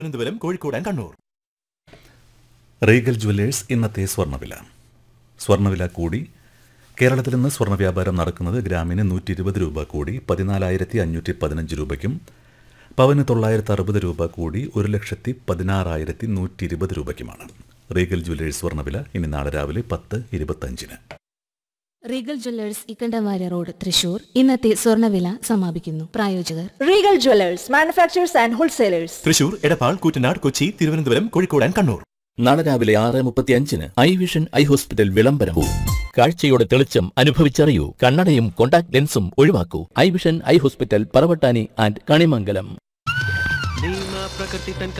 Thiruvananthapuram Kozhikode and Kannur Regal jewellers ഇന്നത്തെ സ്വർണ്ണവില സ്വർണ്ണവില കൂടി കേരളത്തിൽ നിന്ന് സ്വർണ്ണ വ്യാപാരം നടക്കുന്നത് ഗ്രാമിന് നൂറ്റി ഇരുപത് രൂപ കൂടി പതിനാലായിരത്തി അഞ്ഞൂറ്റി പതിനഞ്ച് രൂപയ്ക്കും പവന് തൊള്ളായിരത്തി അറുപത് രൂപ കൂടി ഒരു ലക്ഷത്തി പതിനാറായിരത്തി നൂറ്റി ഇരുപത് രൂപയ്ക്കുമാണ് റീഗൽ ജുവല്ലേഴ്സ് സ്വർണ്ണവില ഇനി നാളെ രാവിലെ പത്ത് ഇരുപത്തഞ്ചിന് Regal jewellers Ikkanda Warrier road Thrissur ഇന്നത്തെ സ്വർണ്ണവില സമാപിക്കുന്നു പ്രായോജകർ Regal Jewelers, manufacturers and wholesalers. Thrissur Edappal Koottanad Kochi Thiruvananthapuram Kozhikode and Kannur നാളെ രാവിലെ ആറ് മുപ്പത്തി അഞ്ചിന് ഐ വിഷൻ ഐ ഹോസ്പിറ്റൽ വിളംബരവും കാഴ്ചയുടെ തെളിച്ചം അനുഭവിച്ചറിയൂ കണ്ണടയും കോണ്ടാക്ട് ലെൻസും ഒഴിവാക്കൂ eye vision eye hospital Paravattani and Kanimangalam നീമ പ്രകൃതി തൻ